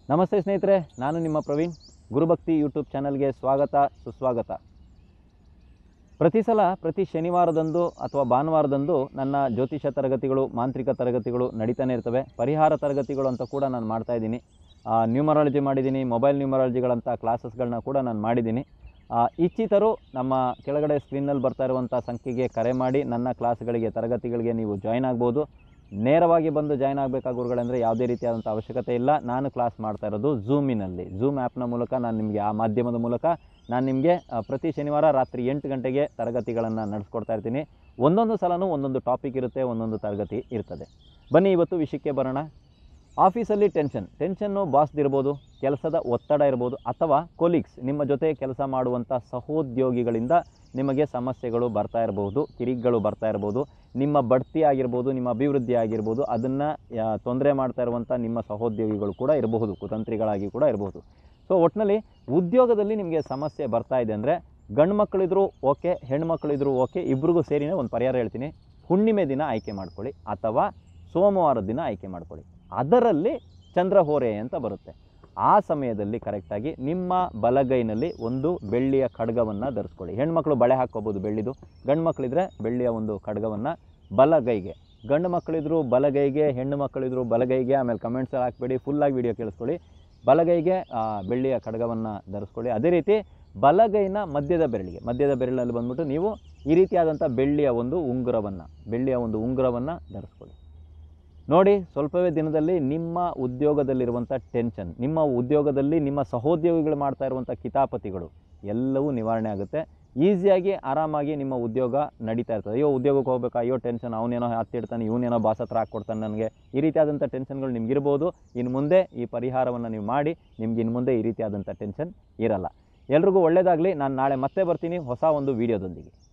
ನಮಸ್ತೆ ಸ್ನೇಹಿತರೆ ನಾನು ನಿಮ್ಮ ಪ್ರವೀಣ್ ಗುರುಭಕ್ತಿ ಯೂಟ್ಯೂಬ್ ಚಾನಲ್ಗೆ ಸ್ವಾಗತ ಸುಸ್ವಾಗತ ಪ್ರತಿ ಸಲ ಪ್ರತಿ ಶನಿವಾರದಂದು ಅಥವಾ ಭಾನುವಾರದಂದು ನನ್ನ ಜ್ಯೋತಿಷ ತರಗತಿಗಳು ಮಾಂತ್ರಿಕ ತರಗತಿಗಳು ನಡೀತಾನೆ ಇರ್ತವೆ ಪರಿಹಾರ ತರಗತಿಗಳು ಅಂತ ಕೂಡ ನಾನು ಮಾಡ್ತಾ ಇದ್ದೀನಿ ನ್ಯೂಮರಾಲಜಿ ಮಾಡಿದ್ದೀನಿ ಮೊಬೈಲ್ ನ್ಯೂಮರಾಲಜಿಗಳಂಥ ಕ್ಲಾಸಸ್ಗಳನ್ನ ಕೂಡ ನಾನು ಮಾಡಿದ್ದೀನಿ ಆ, ಇಚ್ಛಿತರು ನಮ್ಮ ಕೆಳಗಡೆ ಸ್ಕ್ರೀನಲ್ಲಿ ಬರ್ತಾ ಇರುವಂಥ ಸಂಖ್ಯೆಗೆ ಕರೆ ಮಾಡಿ ನನ್ನ ಕ್ಲಾಸ್ಗಳಿಗೆ ತರಗತಿಗಳಿಗೆ ನೀವು ಜಾಯ್ನ್ ಆಗ್ಬೋದು ನೇರವಾಗಿ ಬಂದು ಜಾಯ್ನ್ ಆಗಬೇಕಾ ಗುರುಗಳಂದರೆ ಯಾವುದೇ ರೀತಿಯಾದಂಥ ಅವಶ್ಯಕತೆ ಇಲ್ಲ ನಾನು ಕ್ಲಾಸ್ ಮಾಡ್ತಾ ಇರೋದು ಝೂಮಿನಲ್ಲಿ ಝೂಮ್ ಆ್ಯಪ್ನ ಮೂಲಕ ನಾನು ನಿಮಗೆ ಆ ಮಾಧ್ಯಮದ ಮೂಲಕ ನಾನು ನಿಮಗೆ ಆ, ಪ್ರತಿ ಶನಿವಾರ ರಾತ್ರಿ ಎಂಟು ಗಂಟೆಗೆ ತರಗತಿಗಳನ್ನು ನಡೆಸ್ಕೊಡ್ತಾ ಇರ್ತೀನಿ ಒಂದೊಂದು ಸಲನೂ ಒಂದೊಂದು ಟಾಪಿಕ್ ಇರುತ್ತೆ ಒಂದೊಂದು ತರಗತಿ ಇರ್ತದೆ ಬನ್ನಿ ಇವತ್ತು ವಿಷಯಕ್ಕೆ ಬರೋಣ ಆಫೀಸಲ್ಲಿ ಟೆನ್ಷನ್ ಟೆನ್ಷನ್ನು ಬಾಸ್ದಿರ್ಬೋದು ಕೆಲಸದ ಒತ್ತಡ ಇರ್ಬೋದು ಅಥವಾ ಕೊಲೀಗ್ಸ್ ನಿಮ್ಮ ಜೊತೆ ಕೆಲಸ ಮಾಡುವಂಥ ಸಹೋದ್ಯೋಗಿಗಳಿಂದ ನಿಮಗೆ ಸಮಸ್ಯೆಗಳು ಬರ್ತಾ ಇರಬಹುದು ಕಿರಿಕ್ಗಳು ಬರ್ತಾ ಇರ್ಬೋದು ನಿಮ್ಮ ಬಡ್ತಿ ಆಗಿರ್ಬೋದು ನಿಮ್ಮ ಅಭಿವೃದ್ಧಿ ಆಗಿರ್ಬೋದು ಅದನ್ನು ತೊಂದರೆ ಮಾಡ್ತಾ ಇರುವಂಥ ನಿಮ್ಮ ಸಹೋದ್ಯೋಗಿಗಳು ಕೂಡ ಇರಬಹುದು ಕುತಂತ್ರಿಗಳಾಗಿ ಕೂಡ ಇರಬಹುದು ಸೊ ಒಟ್ಟಿನಲ್ಲಿ ಉದ್ಯೋಗದಲ್ಲಿ ನಿಮಗೆ ಸಮಸ್ಯೆ ಬರ್ತಾ ಇದೆ ಅಂದರೆ ಗಂಡು ಮಕ್ಕಳಿದ್ರು ಓಕೆ ಹೆಣ್ಮಕ್ಳಿದ್ರು ಓಕೆ ಇಬ್ರಿಗೂ ಸೇರಿನೇ ಒಂದು ಪರಿಹಾರ ಹೇಳ್ತೀನಿ ಹುಣ್ಣಿಮೆ ದಿನ ಆಯ್ಕೆ ಮಾಡ್ಕೊಳ್ಳಿ ಅಥವಾ ಸೋಮವಾರದ ದಿನ ಆಯ್ಕೆ ಮಾಡ್ಕೊಳ್ಳಿ ಅದರಲ್ಲಿ ಚಂದ್ರಹೋರೆ ಅಂತ ಬರುತ್ತೆ ಆ ಸಮಯದಲ್ಲಿ ಕರೆಕ್ಟಾಗಿ ನಿಮ್ಮ ಬಲಗೈನಲ್ಲಿ ಒಂದು ಬೆಳ್ಳಿಯ ಖಡ್ಗವನ್ನು ಧರಿಸ್ಕೊಳ್ಳಿ ಹೆಣ್ಮಕ್ಳು ಬಳೆ ಹಾಕ್ಕೋಬೋದು ಬೆಳ್ಳಿದು ಗಂಡು ಮಕ್ಕಳಿದ್ರೆ ಬೆಳ್ಳಿಯ ಒಂದು ಖಡ್ಗವನ್ನು ಬಲಗೈಗೆ ಗಂಡು ಮಕ್ಕಳಿದ್ರು ಬಲಗೈಗೆ ಹೆಣ್ಣು ಮಕ್ಕಳಿದ್ರು ಬಲಗೈಗೆ ಆಮೇಲೆ ಕಮೆಂಟ್ಸಲ್ಲಿ ಹಾಕ್ಬೇಡಿ ಫುಲ್ಲಾಗಿ ವಿಡಿಯೋ ಕೇಳಿಸ್ಕೊಳ್ಳಿ ಬಲಗೈಗೆ ಆ, ಬೆಳ್ಳಿಯ ಖಡ್ಗವನ್ನು ಧರಿಸ್ಕೊಳ್ಳಿ ಅದೇ ರೀತಿ ಬಲಗೈನ ಮಧ್ಯದ ಬೆರಳಿಗೆ ಮಧ್ಯದ ಬೆರಳಿನಲ್ಲಿ ಬಂದ್ಬಿಟ್ಟು ನೀವು ಈ ರೀತಿಯಾದಂಥ ಬೆಳ್ಳಿಯ ಒಂದು ಉಂಗುರವನ್ನು ಬೆಳ್ಳಿಯ ಒಂದು ಉಂಗುರವನ್ನು ಧರಿಸ್ಕೊಳ್ಳಿ ನೋಡಿ ಸ್ವಲ್ಪವೇ ದಿನದಲ್ಲಿ ನಿಮ್ಮ ಉದ್ಯೋಗದಲ್ಲಿರುವಂಥ ಟೆನ್ಷನ್ ನಿಮ್ಮ ಉದ್ಯೋಗದಲ್ಲಿ ನಿಮ್ಮ ಸಹೋದ್ಯೋಗಿಗಳು ಮಾಡ್ತಾ ಇರುವಂಥ ಕಿತಾಪತಿಗಳು ಎಲ್ಲವೂ ನಿವಾರಣೆ ಆಗುತ್ತೆ ಈಸಿಯಾಗಿ ಆರಾಮಾಗಿ ನಿಮ್ಮ ಉದ್ಯೋಗ ನಡೀತಾ ಇರ್ತದೆ ಅಯ್ಯೋ ಉದ್ಯೋಗಕ್ಕೆ ಹೋಗ್ಬೇಕಾ ಅಯ್ಯೋ ಟೆನ್ಷನ್ ಅವನೇನೋ ಹತ್ತಿಡ್ತಾನೆ ಇವನೇನೋ ಬಾಸ್ ಹತ್ರ ಹಾಕ್ಕೊಡ್ತಾನೆ ನನಗೆ ಈ ರೀತಿಯಾದಂಥ ಟೆನ್ಷನ್ಗಳು ನಿಮ್ಗಿರ್ಬೋದು ಇನ್ನು ಮುಂದೆ ಈ ಪರಿಹಾರವನ್ನು ನೀವು ಮಾಡಿ ನಿಮ್ಗೆ ಇನ್ನು ಮುಂದೆ ಈ ರೀತಿಯಾದಂಥ ಟೆನ್ಷನ್ ಇರಲ್ಲ ಎಲ್ರಿಗೂ ಒಳ್ಳೆಯದಾಗಲಿ ನಾನು ನಾಳೆ ಮತ್ತೆ ಬರ್ತೀನಿ ಹೊಸ ಒಂದು ವೀಡಿಯೋದೊಂದಿಗೆ